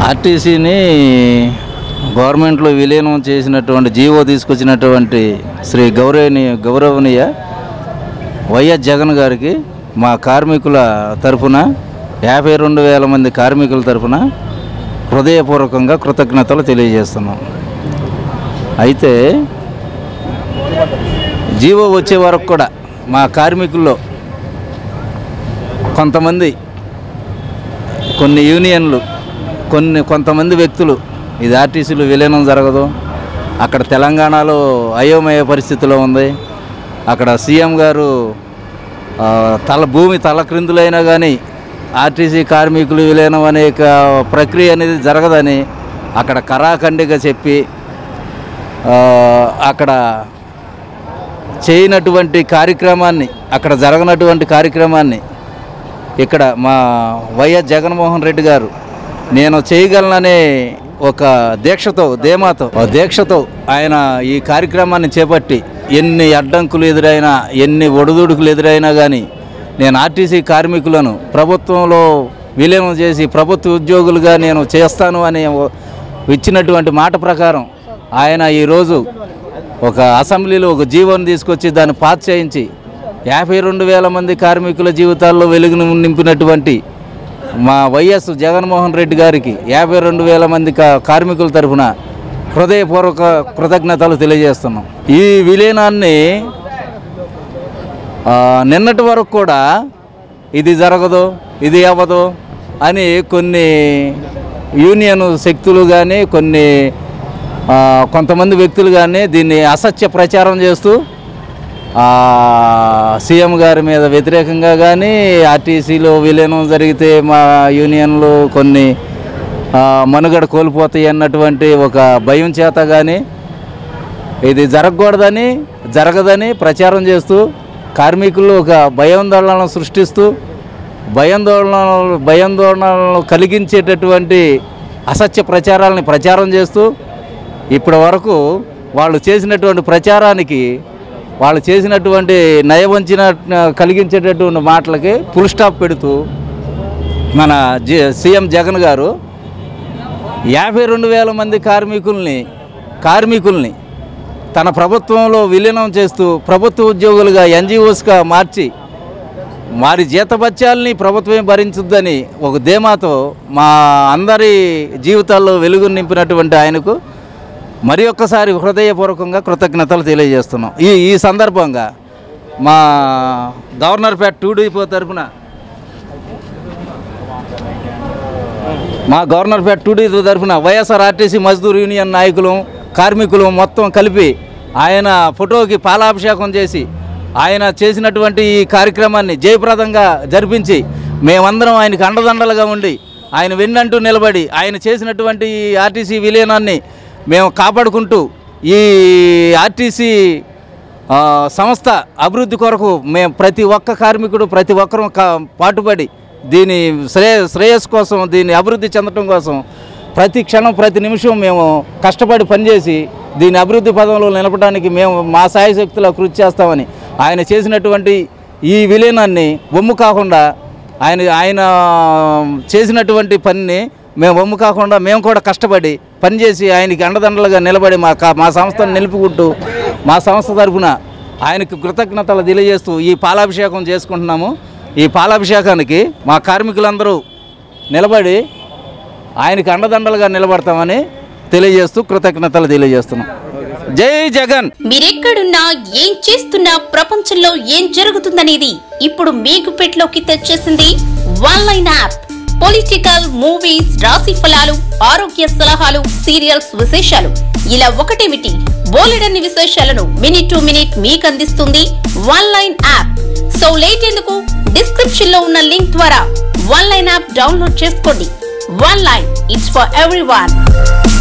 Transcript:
ఆర్టీసీని గవర్నమెంట్లో విలీనం చేసినటువంటి జీవో తీసుకొచ్చినటువంటి శ్రీ గౌరవనీయ గౌరవనీయ వైఎస్ జగన్ గారికి మా కార్మికుల తరఫున యాభై రెండు వేల మంది కార్మికుల తరఫున హృదయపూర్వకంగా కృతజ్ఞతలు తెలియజేస్తున్నాం అయితే జీవో వచ్చే వరకు కూడా మా కార్మికుల్లో కొంతమంది కొన్ని యూనియన్లు కొన్ని కొంతమంది వ్యక్తులు ఇది ఆర్టీసీలు విలీనం జరగదు అక్కడ తెలంగాణలో అయోమయ పరిస్థితిలో ఉంది అక్కడ సీఎం గారు ఆ, తల భూమి తలక్రిందులైనా కానీ ఆర్టీసీ కార్మికులు విలీనం అనే ఒక ప్రక్రియ అనేది జరగదని అక్కడ కరాఖండిగా చెప్పి ఆ, అక్కడ చేయనటువంటి కార్యక్రమాన్ని అక్కడ జరగనటువంటి కార్యక్రమాన్ని ఇక్కడ మా వైఎస్ జగన్మోహన్ రెడ్డి గారు నేను చేయగలననే ఒక దీక్షతో ధీమాతో ఆ దీక్షతో ఆయన ఈ కార్యక్రమాన్ని చేపట్టి ఎన్ని అడ్డంకులు ఎదురైనా ఎన్ని ఒడిదుడుకులు ఎదురైనా కానీ నేను ఆర్టీసీ కార్మికులను ప్రభుత్వంలో విలీనం చేసి ప్రభుత్వ ఉద్యోగులుగా నేను చేస్తాను అని ఇచ్చినటువంటి మాట ప్రకారం ఆయన ఈరోజు ఒక అసెంబ్లీలో ఒక జీవోని తీసుకొచ్చి దాన్ని పాస్ చేయించి యాభై రెండు వేల మంది కార్మికుల జీవితాల్లో వెలుగును నింపినటువంటి మా వైఎస్ జగన్మోహన్ రెడ్డి గారికి యాభై రెండు వేల మంది కా- కార్మికుల తరఫున హృదయపూర్వక కృతజ్ఞతలు తెలియజేస్తున్నాం ఈ విలీనాన్ని ఆ, నిన్నటి వరకు కూడా ఇది జరగదు ఇది అవ్వదు అని కొన్ని యూనియన్ శక్తులు కానీ కొన్ని ఆ, కొంతమంది వ్యక్తులు కానీ దీన్ని అసత్య ప్రచారం చేస్తూ ఆ, సీఎం గారి మీద వ్యతిరేకంగా కానీ ఆర్టీసీలో విలీనం జరిగితే మా యూనియన్లు కొన్ని ఆ, మనుగడ కోల్పోతాయి అన్నటువంటి ఒక భయం చేత కానీ ఇది జరగకూడదని జరగదని ప్రచారం చేస్తూ కార్మికులు ఒక భయాందోళనను సృష్టిస్తూ భయాందోళనలు భయాందోళనలు కలిగించేటటువంటి అసత్య ప్రచారాలని ప్రచారం చేస్తూ ఇప్పటి వరకు వాళ్ళు చేసినటువంటి ప్రచారానికి వాళ్ళు చేసినటువంటి నయవంచిన కలిగించేటటువంటి మాటలకి ఫుల్ స్టాప్ పెడుతూ మన జి సీఎం జగన్ గారు యాభై రెండు వేల మంది కార్మికుల్ని కార్మికుల్ని తన ప్రభుత్వంలో విలీనం చేస్తూ ప్రభుత్వ ఉద్యోగులుగా ఎన్జిఓస్గా మార్చి వారి జీతభత్యాల్ని ప్రభుత్వమే భరించుద్దని ఒక ధీమాతో మా అందరి జీవితాల్లో వెలుగు నింపినటువంటి ఆయనకు మరి ఒక్కసారి హృదయపూర్వకంగా కృతజ్ఞతలు తెలియజేస్తున్నాం ఈ ఈ సందర్భంగా మా గవర్నర్ పేట టూ డిపో తరఫున మా గవర్నర్ పేట టూ డీ తరఫున వైఎస్ఆర్ ఆర్టీసీ మజ్దూర్ యూనియన్ నాయకులు కార్మికులు మొత్తం కలిపి ఆయన ఫోటోకి పాలాభిషేకం చేసి ఆయన చేసినటువంటి ఈ కార్యక్రమాన్ని జయప్రదంగా జరిపించి మేమందరం ఆయనకు అండదండలుగా ఉండి ఆయన వెన్నంటూ నిలబడి ఆయన చేసినటువంటి ఈ ఆర్టీసీ విలీనాన్ని మేము కాపాడుకుంటూ ఈ ఆర్టీసీ ఆ, సంస్థ అభివృద్ధి కొరకు మేము ప్రతి ఒక్క కార్మికుడు ప్రతి ఒక్కరూ కా పాటుపడి దీని శ్రేయ శ్రేయస్సు కోసం దీన్ని అభివృద్ధి చెందడం కోసం ప్రతి క్షణం ప్రతి నిమిషం మేము కష్టపడి పనిచేసి దీని అభివృద్ధి పదంలో నిలపడానికి మేము మా సాయశక్తిలో కృషి చేస్తామని ఆయన చేసినటువంటి ఈ విలీనాన్ని ఒమ్ము కాకుండా ఆయన ఆయన చేసినటువంటి పనిని మేము ఒమ్ము కాకుండా మేము కూడా కష్టపడి పనిచేసి ఆయనకి అండదండలుగా నిలబడి మా కా- మా సంస్థను నిలుపుకుంటూ మా సంస్థ తరఫున ఆయనకు కృతజ్ఞతలు తెలియజేస్తూ ఈ పాలాభిషేకం చేసుకుంటున్నాము ఈ పాలాభిషేకానికి మా కార్మికులందరూ నిలబడి ఆయనకి అండదండలుగా నిలబడతామని తెలియజేస్తూ కృతజ్ఞతలు తెలియజేస్తున్నాం జై జగన్ మీరెక్కడున్నా ఏం చేస్తున్నా ప్రపంచంలో ఏం జరుగుతుందనేది ఇప్పుడు మీకు పెట్లోకి తెచ్చేసింది one line app political movies రాశి ఫలాలు ఆరోగ్య సలహాలు సీరియల్స్ విశేషాలు ఇలా ఒకటేమిటి బోలెడన్ని విశేషాలను మినిట్ టు మినిట్ మీకు అందిస్తుంది one line app so late ఎందుకు డిస్క్రిప్షన్ లో ఉన్న లింక్ ద్వారా వన్ లైన్ యాప్ డౌన్లోడ్ చేసుకోండి one line it's for every